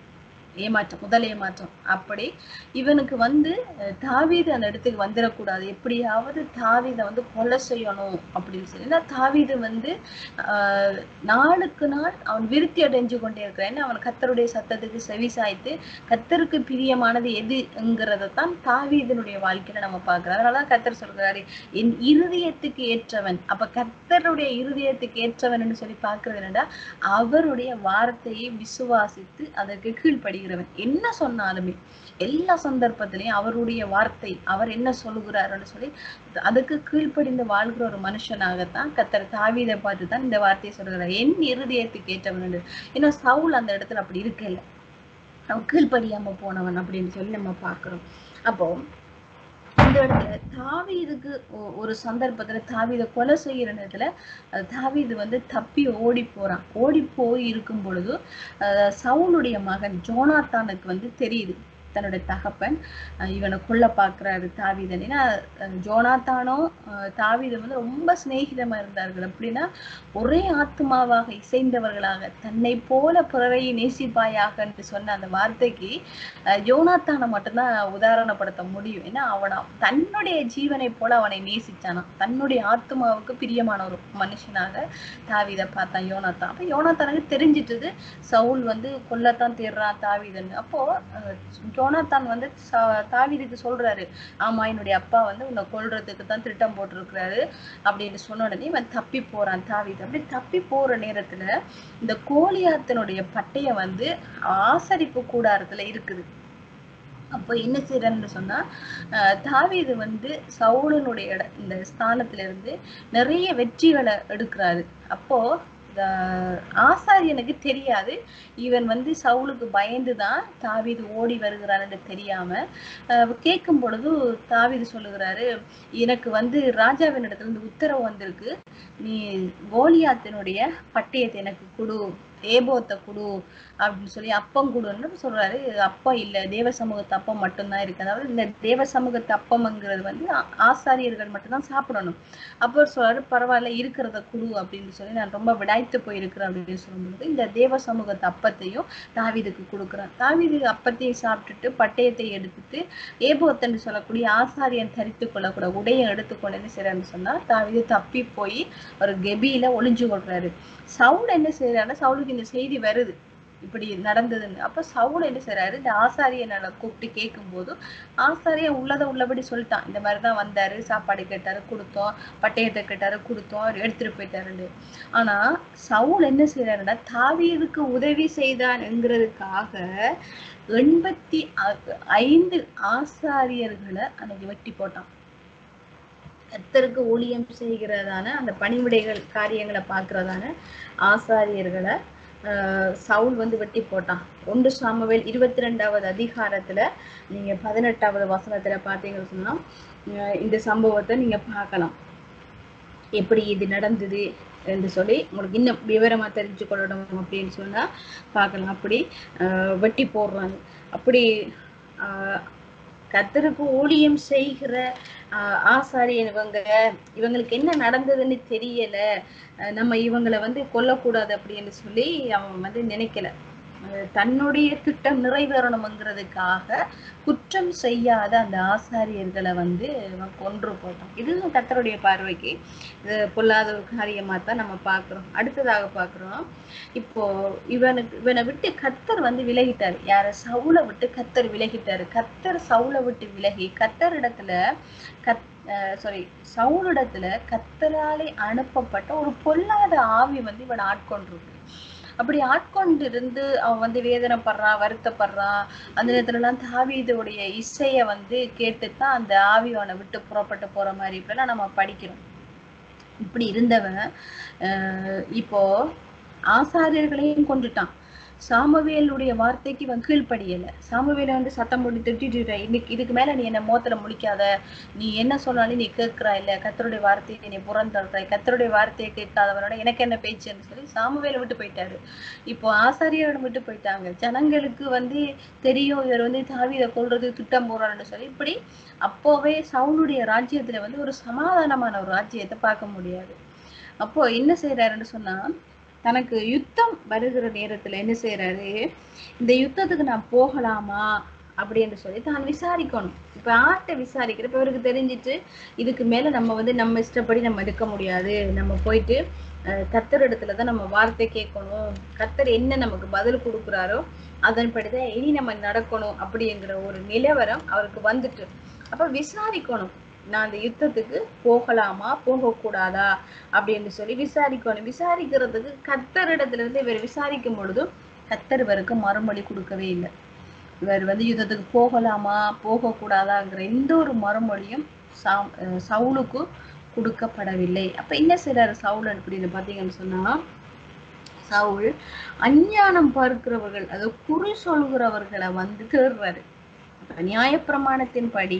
[SPEAKER 1] ஏமாற்றம் முதல் ஏமாற்றம் அப்படி இவனுக்கு வந்து அஹ், தாவீது அந்த இடத்துக்கு வந்துடக்கூடாது எப்படியாவது தாவீதை வந்து கொலை செய்யணும் அப்படின்னு சொல்லி ஏன்னா தாவீது வந்து ஆஹ், நாளுக்கு நாள் அவன் விருத்தி அடைஞ்சு கொண்டே இருக்கிறான் ஏன்னா அவன் கத்தருடைய சத்தத்துக்கு செவி சாய்த்து கத்தருக்கு பிரியமானது எதுங்கிறத தான் தாவீதனுடைய வாழ்க்கையில நம்ம பார்க்கிறோம் அதனாலதான் கத்தர் சொல்றாரு என் இருதயத்துக்கு ஏற்றவன் அப்ப கத்தருடைய இருதயத்துக்கு ஏற்றவன் சொல்லி பார்க்கிறது என்னடா அவருடைய வார்த்தையை விசுவாசித்து அதற்கு கீழ்ப்படுகிறவன் என்ன சொன்னாலுமே எல்லா சந்தர்ப்பத்திலையும் அவருடைய வார்த்தை அவர் என்ன சொல்லுகிறாருன்னு சொல்லி அதுக்கு கீழ்ப்படிந்து வாழ்கிற ஒரு மனுஷனாகத்தான் கத்தர் தாவீதை பார்த்து தான் இந்த வார்த்தையை சொல்கிறார் என் இருதயத்துக்கு ஏற்றவன் என்று. ஏன்னா சவுல் அந்த இடத்துல அப்படி இருக்கல அவன் கீழ்ப்படியாம போனவன் அப்படின்னு சொல்லி நம்ம பார்க்கிறோம் அப்போ இந்த இடத்துல தாவீதுக்கு ஒ- ஒரு சந்தர்ப்பத்துல தாவீதை கொலை செய்யற நேரத்துல அஹ் தாவீது வந்து தப்பி ஓடி போறான் ஓடி போய் இருக்கும் பொழுது அஹ் சவுலுடைய மகன் ஜோனாத்தானுக்கு வந்து தெரியுது தன்னுடைய தகப்பன் அஹ் இவனை கொல்ல பாக்குறாரு தாவீதன் ஏன்னா அஹ் ஜோனாத்தானும் அஹ் தாவீதும் வந்து ரொம்ப சிநேகிதமா இருந்தார்கள் அப்படின்னா ஒரே ஆத்மாவாக இசைந்தவர்களாக தன்னை போல பிறரை நேசிப்பாயாக என்று சொன்ன அந்த வார்த்தைக்கு அஹ் யோனாத்தானை மட்டும்தான் உதாரணப்படுத்த முடியும் ஏன்னா அவன தன்னுடைய ஜீவனை போல அவனை நேசிச்சானாம் தன்னுடைய ஆத்மாவுக்கு பிரியமான ஒரு மனுஷனாக தாவீதை பார்த்தான் யோனாத்தான் அப்ப யோனாத்தானுக்கு தெரிஞ்சிட்டது சவுல் வந்து கொல்லத்தான் தேடுறான் தாவீதன்னு அப்போ அஹ், யோனாத்தான் வந்து ச- தாவீதுக்கு சொல்றாரு ஆமா என்னுடைய அப்பா வந்து உன்னை கொல்றதுக்கு தான் திட்டம் போட்டிருக்கிறாரு அப்படின்னு சொன்ன உடனே இவன் தப்பி போறான் தாவீது அப்படி தப்பி போற நேரத்துல இந்த கோலியாத்தினுடைய பட்டயம் வந்து ஆசரிப்பு கூடாரத்துல இருக்குது அப்போ என்ன செய்யறன்னு சொன்னா அஹ் தாவீது வந்து சவுலனுடைய இட இந்த ஸ்தானத்துல இருந்து நிறைய வெற்றிகளை எடுக்கிறாரு அப்போ இந்த ஆசாரியனுக்கு தெரியாது இவன் வந்து சவுலுக்கு பயந்துதான் தாவீது ஓடி வருகிறான்னு தெரியாம அஹ் கேட்கும் பொழுது தாவீது சொல்லுகிறாரு எனக்கு வந்து ராஜாவின் இடத்துல இருந்து உத்தரவு வந்திருக்கு நீ கோலியாத்தினுடைய பட்டயத்தை எனக்கு கொடு ஏபோத்தை கொடு அப்படின்னு சொல்லி அப்பம் கொடுன்னு சொல்றாரு அப்பம் இல்ல தேவ சமூகத்து அப்பம் மட்டும்தான் இருக்கு அதாவது இந்த தேவ சமூகத்து அப்பம்ங்கிறது வந்து ஆ- ஆசாரியர்கள் மட்டும்தான் சாப்பிடணும் அப்போ அவர் சொல்றாரு பரவாயில்ல இருக்கிறத குடு அப்படின்னு சொல்லி நான் ரொம்ப விடாய்த்து போயிருக்கிறேன் அப்படின்னு சொல்லும்போது இந்த தேவ சமூகத்து அப்பத்தையும் தாவீதுக்கு கொடுக்குறான் தாவீது அப்பத்தையும் சாப்பிட்டுட்டு பட்டயத்தை எடுத்துட்டு ஏபோத்தன்னு சொல்லக்கூடிய ஆசாரியன் தரித்து கொள்ளக்கூட உடையை எடுத்துக்கொண்டு என்ன செய்யறாருன்னு சொன்னா தாவீது தப்பி போய் ஒரு கெபியில ஒளிஞ்சு கொள்றாரு சவுல் என்ன செய்யறாருன்னா சவுலுக்கு இந்த செய்தி வருது இப்படி நடந்ததுன்னு அப்ப சவுல் என்ன செய்யறாரு இந்த ஆசாரியனை கூப்பிட்டு கேட்கும் போது ஆசாரியன் உள்ளதை உள்ளபடி சொல்லிட்டான் இந்த மாதிரிதான் வந்தாரு சாப்பாடு கேட்டாரு கொடுத்தோம் பட்டயத்தை கேட்டாரு கொடுத்தோம் அவர் எடுத்துட்டு போயிட்டாருன்னு ஆனா சவுல் என்ன செய்யறாருன்னா தாவீதுக்கு உதவி செய்தான்ங்கிறதுக்காக எண்பத்தி ஐ- ஐந்து ஆசாரியர்களை அன்னைக்கு வெட்டி போட்டான் கர்த்தருக்கு ஊழியம் செய்கிறதான அந்த பணிவிடைகள் காரியங்களை பார்க்கிறதான ஆசாரியர்களை ஆஹ் சவுல் வந்து வெட்டி போட்டான் ஒன்று சாமுவேல் இருபத்தி ரெண்டாவது அதிகாரத்துல நீங்க பதினெட்டாவது வசனத்துல பார்த்தீங்கன்னு சொன்னா ஆஹ் இந்த சம்பவத்தை நீங்க பார்க்கலாம் எப்படி இது நடந்தது என்று சொல்லி உங்களுக்கு இன்னும் விவரமா தெரிஞ்சு கொள்ளணும் அப்படின்னு சொன்னா பார்க்கலாம் அப்படி ஆஹ் வெட்டி போடுறாங்க அப்படி ஆஹ் கர்த்தருக்கு ஊழியம் செய்கிற ஆஹ் ஆசாரியன் இவங்க இவங்களுக்கு என்ன நடந்ததுன்னு தெரியல அஹ் நம்ம இவங்களை வந்து கொல்லக்கூடாது அப்படின்னு சொல்லி அவன் வந்து நினைக்கல அஹ் தன்னுடைய திட்டம் நிறைவேறணுங்கிறதுக்காக குற்றம் செய்யாத அந்த ஆசாரியர்களை வந்து அவன் கொன்று போட்டான் இது கர்த்தருடைய பார்வைக்கு இது பொல்லாத ஒரு காரியமா தான் நம்ம பார்க்கிறோம் அடுத்ததாக பார்க்கிறோம் இப்போ இவனுக்கு இவனை விட்டு கத்தர் வந்து விலகிட்டாரு யார சவுலை விட்டு கத்தர் விலகிட்டாரு கத்தர் சவுலை விட்டு விலகி கத்தர் இடத்துல கத் சாரி சவுலிடத்துல கத்தராலே அனுப்பப்பட்ட ஒரு பொல்லாத ஆவி வந்து இவனை ஆட்கொண்டிருக்கு அப்படி ஆட்கொண்டு இருந்து அவன் வந்து வேதனைப்படுறான் வருத்தப்படுறான் அந்த நேரத்துல எல்லாம் தாவீதுடைய இசைய வந்து கேட்டுத்தான் அந்த ஆவி அவனை விட்டு புறப்பட்டு போற மாதிரி இப்படிலாம் நம்ம படிக்கிறோம் இப்படி இருந்தவன் அஹ் இப்போ ஆசாரியர்களையும் கொண்டுட்டான் சாமுவேலுடைய வார்த்தைக்கு இவன் கீழ்ப்படியல சாமுவேலை வந்து சத்தம் போட்டு திட்டிட்டு இன்னைக்கு இதுக்கு மேல நீ என்ன மோத்துல முடிக்காத நீ என்ன சொன்னாலும் நீ கேட்கிறா இல்ல கத்தருடைய வார்த்தையை நீ புறந்தள்ளுற கத்தருடைய வார்த்தையை கேட்காதவனோட எனக்கு என்ன பேச்சுன்னு சொல்லி சாமுவேலை விட்டு போயிட்டாரு இப்போ ஆசாரியரிடம் விட்டு போயிட்டாங்க ஜனங்களுக்கு வந்து தெரியும் இவர் வந்து தாவீதை கொல்றது திட்டம் போறாருன்னு சொல்லி இப்படி அப்போவே சவுளுடைய ராஜ்யத்துல வந்து ஒரு சமாதானமான ஒரு ராஜ்யத்தை பார்க்க முடியாது அப்போ என்ன செய்யறாருன்னு சொன்னா தனக்கு யுத்தம் வருகிற நேரத்துல என்ன செய்யறாரு இந்த யுத்தத்துக்கு நான் போகலாமா அப்படின்னு சொல்லி தான் விசாரிக்கணும் இப்ப ஆர்ட்ட விசாரிக்கிற இப்ப இவருக்கு தெரிஞ்சிட்டு இதுக்கு மேல நம்ம வந்து நம்ம இஷ்டப்படி நம்ம இருக்க முடியாது நம்ம போயிட்டு அஹ், கர்த்தர் இடத்துலதான் நம்ம வார்த்தை கேட்கணும் கர்த்தர் என்ன நமக்கு பதில் கொடுக்குறாரோ அதன்படிதான் இனி நம்ம நடக்கணும் அப்படிங்கிற ஒரு நிலவரம் அவருக்கு வந்துட்டு அப்ப விசாரிக்கணும் நான் அந்த யுத்தத்துக்கு போகலாமா போகக்கூடாதா அப்படின்னு சொல்லி விசாரிக்கணும் விசாரிக்கிறதுக்கு கர்த்தரிடத்துல இருந்து இவர் விசாரிக்கும் பொழுதும் கர்த்தர் இவருக்கு மறுமொழி கொடுக்கவே இல்லை இவர் வந்து யுத்தத்துக்கு போகலாமா போகக்கூடாதாங்கிற எந்த ஒரு மறுமொழியும் சா- அஹ் சவுலுக்கு கொடுக்கப்படவில்லை அப்ப என்ன செய்றாரு சவுல் அப்படின்னு பாத்தீங்கன்னு சொன்னா சவுல் அஞ்ஞானம் பார்க்கிறவர்கள் அதாவது குறி சொல்கிறவர்களை வந்து தேடுறாரு அப்ப நியாயப்பிரமாணத்தின்படி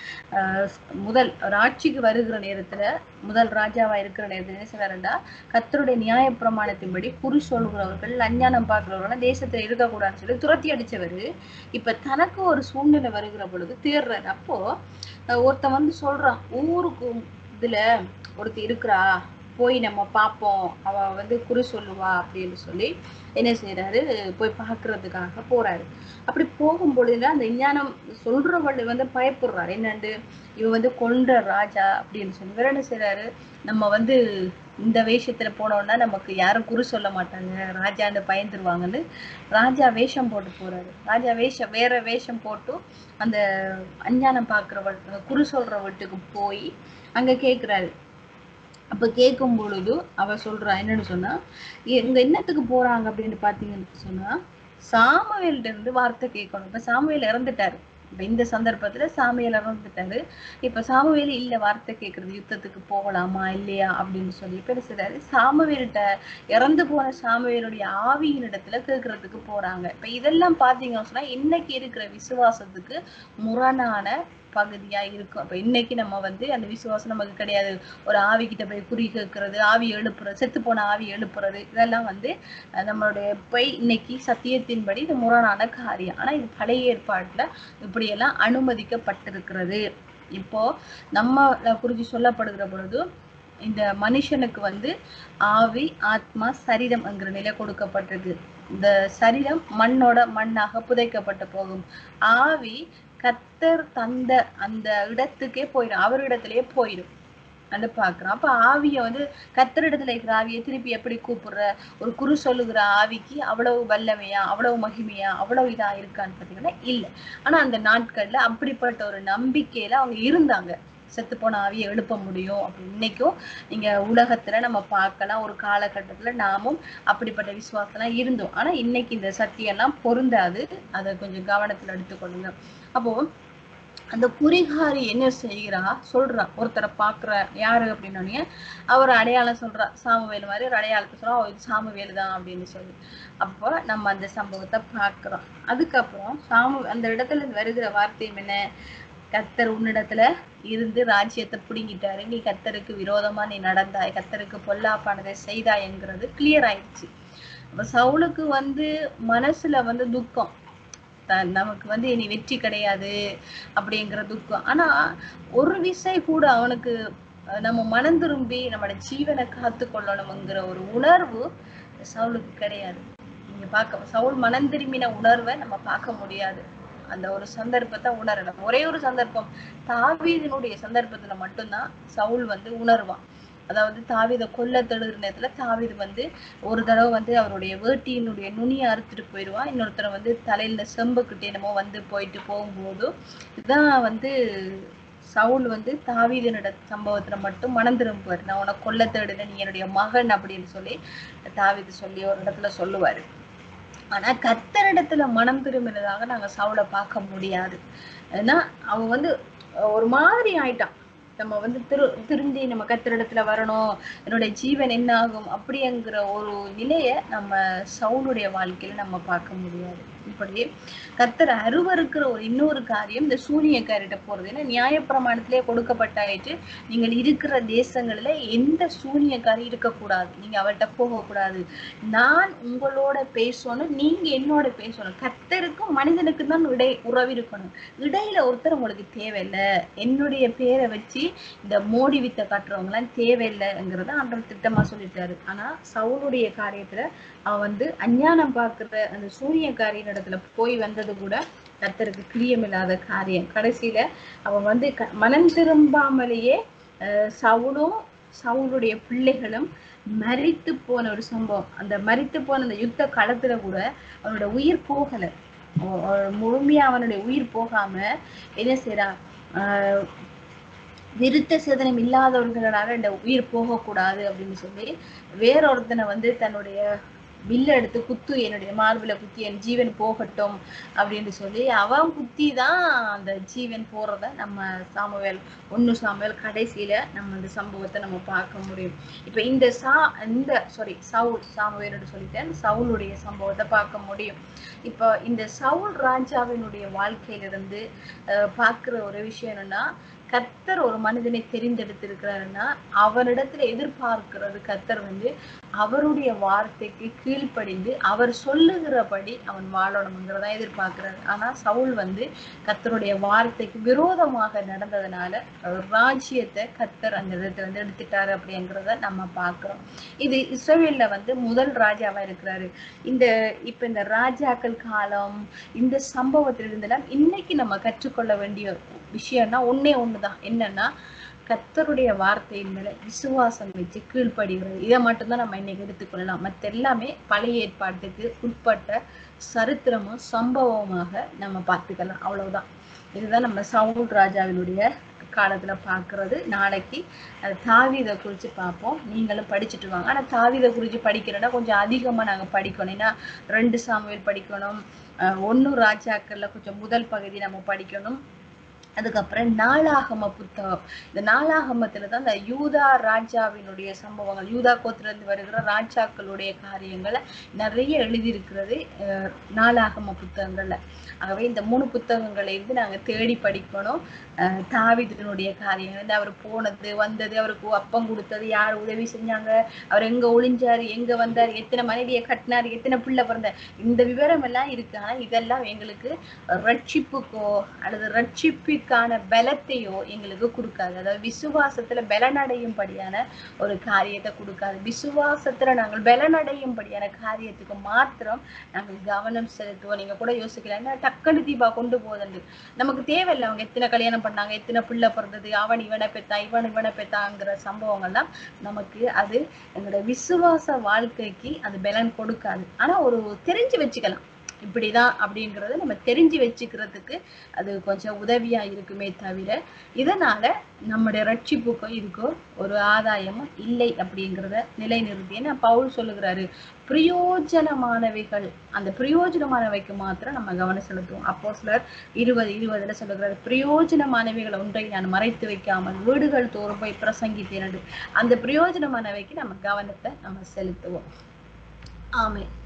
[SPEAKER 1] ஆஹ் முதல் ஒரு ஆட்சிக்கு வருகிற நேரத்துல முதல் ராஜாவா இருக்கிற நேரத்துல என்ன செய்வாருண்டா கர்த்தருடைய நியாயப்பிரமாணத்தின்படி குறி சொல்கிறவர்கள் அஞ்ஞானம் பார்க்கிறவர்கள் தேசத்துல இருக்கக்கூடாதுன்னு சொல்லி துரத்தி அடிச்சவரு இப்ப தனக்கு ஒரு சூழ்நிலை வருகிற பொழுது தேடுறாரு அப்போ அஹ் ஒருத்தன் வந்து சொல்றான் ஊருக்கு இதுல ஒருத்தி இருக்கிறா போய் நம்ம பார்ப்போம் அவ வந்து குறி சொல்லுவா அப்படின்னு சொல்லி என்ன செய்யறாரு போய் பார்க்கிறதுக்காக போறாரு அப்படி போகும் பொழுதுல அந்த விஞ்ஞானம் சொல்றவள் வந்து பயப்படுறாரு என்னண்டு இவன் வந்து கொன்ற ராஜா அப்படின்னு சொல்லி வேற என்ன செய்யறாரு நம்ம வந்து இந்த வேஷத்துல போனோம்னா நமக்கு யாரும் குறி சொல்ல மாட்டாங்க ராஜான்னு பயந்துருவாங்கன்னு ராஜா வேஷம் போட்டு போறாரு ராஜா வேஷம் வேற வேஷம் போட்டு அந்த அஞ்ஞானம் பாக்குறவள் குறி சொல்ற வீட்டுக்கு போய் அங்க கேக்குறாரு அப்ப கேட்கும் பொழுது அவ சொல்றா என்னன்னு சொன்னா இங்க என்னத்துக்கு போறாங்க அப்படின்னு பாத்தீங்கன்னு சொன்னா சாமுவேல்ட்ட இருந்து வார்த்தை கேட்கணும் இப்ப சாமுவேல் இறந்துட்டாரு இப்ப இந்த சந்தர்ப்பத்துல சாமுவேல் இறந்துட்டாரு இப்ப சாமுவேல் இல்ல வார்த்தை கேட்கறது யுத்தத்துக்கு போகலாமா இல்லையா அப்படின்னு சொல்லி இப்ப என்ன செய்றாரு சாமுவேல்கிட்ட இறந்து போன சாமுவேலுடைய ஆவியின் இடத்துல கேட்கறதுக்கு போறாங்க இப்ப இதெல்லாம் பாத்தீங்கன்னு சொன்னா இன்னைக்கு இருக்கிற விசுவாசத்துக்கு முரணான பகுதியா இருக்கும் அப்ப இன்னைக்கு நம்ம வந்து அந்த விசுவாசம் நமக்கு கிடையாது ஒரு ஆவி கிட்ட போய் குறி கேட்கறது ஆவி எழுப்புறது செத்து போன ஆவி எழுப்புறது இதெல்லாம் வந்து அஹ், நம்மளுடைய போய் இன்னைக்கு சத்தியத்தின்படி இது முரணான காரியம் ஆனா இது பழைய ஏற்பாட்டுல இப்படியெல்லாம் அனுமதிக்கப்பட்டிருக்கிறது இப்போ நம்ம குறித்து சொல்லப்படுகிற பொழுது இந்த மனுஷனுக்கு வந்து ஆவி ஆத்மா சரீரம் என்கிற நிலை கொடுக்கப்பட்டிருக்கு இந்த சரீரம் மண்ணோட மண்ணாக புதைக்கப்பட்டு போகும் ஆவி கத்தர் தந்த அந்த இடத்துக்கே போயிடும் அவரிடத்திலேயே போயிடும் அது பாக்குறோம் அப்ப ஆவிய வந்து கத்தரிடத்துல இருக்கிற ஆவியை திருப்பி எப்படி கூப்பிடுற ஒரு குரு சொல்லுகிற ஆவிக்கு அவ்வளவு வல்லமையா அவ்வளவு மகிமையா அவ்வளவு இதா இருக்கான்னு பாத்தீங்கன்னா இல்ல ஆனா அந்த நாட்கள்ல அப்படிப்பட்ட ஒரு நம்பிக்கையில அவங்க இருந்தாங்க செத்து போன ஆவியை எழுப்ப முடியும் அப்படி இன்னைக்கும் நீங்க உலகத்துல நம்ம பார்க்கலாம் ஒரு காலகட்டத்துல நாமும் அப்படிப்பட்ட விசுவாசம்லாம் இருந்தோம் ஆனா இன்னைக்கு இந்த சத்தியெல்லாம் பொருந்தாது அதை கொஞ்சம் கவனத்துல எடுத்துக்கொள்ளுங்க அப்போ அந்த குறிகாரி என்ன செய்கிறா சொல்றா ஒருத்தரை பாக்குற யாரு அப்படின்னோடனே அவர் அடையாளம் சொல்றா சாமுவேல் மாதிரி ஒரு அடையாளத்தை சொல்றா "ஓ, இது சாமுவேல் தான் அப்படின்னு சொல்லி அப்போ நம்ம அந்த சம்பவத்தை பார்க்கிறோம் அதுக்கப்புறம் சாமு அந்த இடத்துல இருந்து வருகிற வார்த்தையும் என்ன கத்தர் உன்னிடத்துல இருந்து ராஜ்யத்தை பிடுங்கிட்டாரு நீ கத்தருக்கு விரோதமா நீ நடந்தாய் கத்தருக்கு பொல்லாப்பானதை செய்தாய்ங்கிறது கிளியர் ஆயிடுச்சு அப்ப சவுலுக்கு வந்து மனசுல வந்து துக்கம் த- நமக்கு வந்து இனி வெற்றி கிடையாது அப்படிங்கிற துக்கம் ஆனா ஒரு விசை கூட அவனுக்கு அஹ், நம்ம மனம் திரும்பி நம்மளோட ஜீவனை காத்து கொள்ளணுங்கிற ஒரு உணர்வு சவுலுக்கு கிடையாது நீங்க பார்க்க சவுல் மனம் திரும்பின உணர்வை நம்ம பார்க்க முடியாது அந்த ஒரு சந்தர்ப்பத்தை உணரலாம் ஒரே ஒரு சந்தர்ப்பம் தாவீதினுடைய சந்தர்ப்பத்துல மட்டும்தான் சவுல் வந்து உணர்வான் அதாவது தாவீதை கொல்ல தழுகிற நேரத்துல தாவீது வந்து ஒரு தடவை வந்து அவருடைய வேட்டியினுடைய நுனியை அறுத்துட்டு போயிடுவான் இன்னொருத்தரை வந்து தலையில செம்புக்கிட்டே என்னமோ வந்து போயிட்டு போகும்போது இதான் வந்து சவுல் வந்து தாவீதனோட சம்பவத்துல மட்டும் மனம் திரும்புவார் நான் உனக்கு கொல்ல தேடுன நீ என்னுடைய மகன் அப்படின்னு சொல்லி தாவீது சொல்லி ஒரு இடத்துல சொல்லுவாரு ஆனா கத்தரிடத்துல மனம் திரும்பினதாக நாங்க சவுலை பார்க்க முடியாது ஏன்னா அவன் வந்து ஒரு மாதிரி ஆயிட்டான் நம்ம வந்து திரு திருந்தி நம்ம கத்திரிடத்துல வரணும் என்னுடைய ஜீவன் என்ன ஆகும் அப்படிங்கிற ஒரு நிலைய நம்ம சவுளுடைய வாழ்க்கையில நம்ம பார்க்க முடியாது இப்படி கர்த்தர் அருவருக்கிற ஒரு இன்னொரு காரியம் இந்த சூனியக்காரிட்ட போறது ஏன்னா நியாயப்பிரமாணத்திலே கொடுக்கப்பட்டாயிட்டு நீங்கள் இருக்கிற தேசங்கள்ல எந்த சூனியக்காரி இருக்கக்கூடாது நீங்க அவள்கிட்ட போகக்கூடாது நான் உங்களோட பேசணும் நீங்க என்னோட பேசணும் கர்த்தருக்கும் மனிதனுக்கும் தான் இடை உறவு இருக்கணும் இடையில ஒருத்தர் உங்களுக்கு தேவையில்லை என்னுடைய பேரை வச்சு இந்த மோடி வித்த காட்டுறவங்க எல்லாம் தேவையில்லைங்கிறத ஆண்டவர் திட்டமா சொல்லிட்டாரு ஆனா சவுளுடைய காரியத்துல அவன் வந்து அஞ்ஞானம் பார்க்கிற அந்த சூரியக்காரியின் இடத்துல போய் வந்தது கூட கர்த்தருக்கு பிரியமில்லாத காரியம் கடைசியில அவன் வந்து க- மனம் திரும்பாமலேயே அஹ், சவுலும் சவுளுடைய பிள்ளைகளும் மரித்து போன ஒரு சம்பவம் அந்த மரித்து போன அந்த யுத்த களத்துல கூட அவனோட உயிர் போகல அவ- அவ முழுமையா அவனுடைய உயிர் போகாம என்ன செய்யறான் ஆஹ் விருத்த சேதனம் இல்லாதவர்களால இந்த உயிர் போகக்கூடாது அப்படின்னு சொல்லி வேறொருத்தனை வந்து தன்னுடைய வில்ல எடுத்து குத்து என்னுடைய மார்பில குத்தி என் ஜீவன் போகட்டும் அப்படின்னு சொல்லி அவன் குத்தி தான் அந்த ஜீவன் போறத நம்ம சாமுவேல் ஒண்ணு சாமுவேல் கடைசியில நம்ம அந்த சம்பவத்தை நம்ம பார்க்க முடியும் இப்ப இந்த சா இந்த சாரி சவுல் சாமுவேலோட சொல்லிட்டேன் சவுளுடைய சம்பவத்தை பார்க்க முடியும் இப்போ இந்த சவுல் ராஜாவினுடைய வாழ்க்கையிலிருந்து அஹ், பார்க்கிற ஒரு விஷயம் என்னன்னா கர்த்தர் ஒரு மனிதனை தெரிந்தெடுத்திருக்கிறாருன்னா அவரிடத்துல எதிர்பார்க்கிறது கர்த்தர் வந்து அவருடைய வார்த்தைக்கு கீழ்ப்படிந்து அவர் சொல்லுகிறபடி அவன் வாழணுங்கிறத எதிர்பார்க்கிறாரு ஆனா சவுல் வந்து கர்த்தருடைய வார்த்தைக்கு விரோதமாக நடந்ததுனால அவர் ராஜ்யத்தை கர்த்தர் அந்த இடத்துல வந்து எடுத்துட்டாரு அப்படிங்கிறத நம்ம பார்க்கிறோம் இது இஸ்ரவேல்ல வந்து முதல் ராஜாவா இருக்கிறாரு இந்த இப்ப இந்த ராஜாக்கள் காலம் இந்த சம்பவத்திலிருந்தெல்லாம் இன்னைக்கு நம்ம கற்றுக்கொள்ள வேண்டிய விஷயம்னா ஒண்ணே ஒண்ணுதான் என்னன்னா கர்த்தருடைய வார்த்தையின் மேல விசுவாசம் வச்சு கீழ்ப்படுகிறது இதை மட்டும்தான் நம்ம இன்னைக்கு எடுத்துக்கொள்ளலாம் மத்த எல்லாமே பழைய ஏற்பாட்டுக்கு உட்பட்ட சரித்திரமும் சம்பவமாக நம்ம பார்த்துக்கலாம் அவ்வளவுதான் இதுதான் நம்ம சவுல் ராஜாவினுடைய காலத்துல பார்க்கிறது நாளைக்கு அது தாவீதை குறித்து பார்ப்போம் நீங்களும் படிச்சுட்டு வாங்க ஆனா தாவீதை குறித்து படிக்கிறோன்னா கொஞ்சம் அதிகமா நாங்க படிக்கணும் ஏன்னா ரெண்டு சாமுவேல் படிக்கணும் அஹ் ஒண்ணு ராஜாக்கள்ல கொஞ்சம் முதல் பகுதி நம்ம படிக்கணும் அதுக்கப்புறம் நாளாகம புத்தகம் இந்த நாளாகமத்துல தான் இந்த யூதா ராஜாவினுடைய சம்பவங்கள் யூதா கோத்திலிருந்து வருகிற ராஜாக்களுடைய காரியங்களை நிறைய எழுதியிருக்கிறது அஹ் நாளாகம புத்தகங்கள்ல ஆகவே இந்த மூணு புத்தகங்களை இருந்து நாங்க தேடி படிக்கணும் அஹ் தாவீதினுடைய காரியங்கள் வந்து அவர் போனது வந்தது அவருக்கு அப்பம் கொடுத்தது யார் உதவி செஞ்சாங்க அவர் எங்க ஒளிஞ்சாரு எங்க வந்தாரு எத்தனை மனைவியை கட்டினாரு எத்தனை பிள்ளை பிறந்தார் இந்த விவரம் எல்லாம் இருக்கு ஆனா இதெல்லாம் எங்களுக்கு ரட்சிப்புக்கோ அல்லது ரட்சிப்பிற்கான பலத்தையோ எங்களுக்கு கொடுக்காது அதாவது விசுவாசத்துல பலனடையும்படியான ஒரு காரியத்தை கொடுக்காது விசுவாசத்துல நாங்கள் பலனடையும்படியான காரியத்துக்கு மாத்திரம் நாங்கள் கவனம் செலுத்துவோம் நீங்க கூட யோசிக்கலாம் என்ன டக்குனு தீபா கொண்டு போகுதுண்டு நமக்கு தேவையில்லை அவங்க எத்தனை கல்யாணம் பண்ணாங்க எத்தனை பிள்ளை பிறந்தது அவன் இவனை பெத்தா இவன் இவனை பெத்தாங்கிற சம்பவங்கள்லாம் நமக்கு அது எங்களோட விசுவாச வாழ்க்கைக்கு அது பலன் கொடுக்காது ஆனா ஒரு தெரிஞ்சு வச்சுக்கலாம் இப்படிதான் அப்படிங்கறத நம்ம தெரிஞ்சு வச்சுக்கிறதுக்கு அது கொஞ்சம் உதவியா இருக்குமே தவிர இதனால நம்முடைய ரட்சிப்புக்கோ இதுக்கோ ஒரு ஆதாயமும் இல்லை அப்படிங்கிறத நிலைநிறுத்தி ஏன்னா பவுல் சொல்லுகிறாரு பிரயோஜனமானவைகள் அந்த பிரயோஜனமானவைக்கு மாத்திரம் நம்ம கவனம் செலுத்துவோம் அப்போ சிலர் இருபது இருபதுல சொல்லுகிறாரு பிரயோஜனமானவைகள் ஒன்றை நான் மறைத்து வைக்காமல் வீடுகள் தோறும் போய் பிரசங்கித்தேன் அந்த பிரயோஜனமானவைக்கு நம்ம கவனத்தை நம்ம செலுத்துவோம் ஆமென்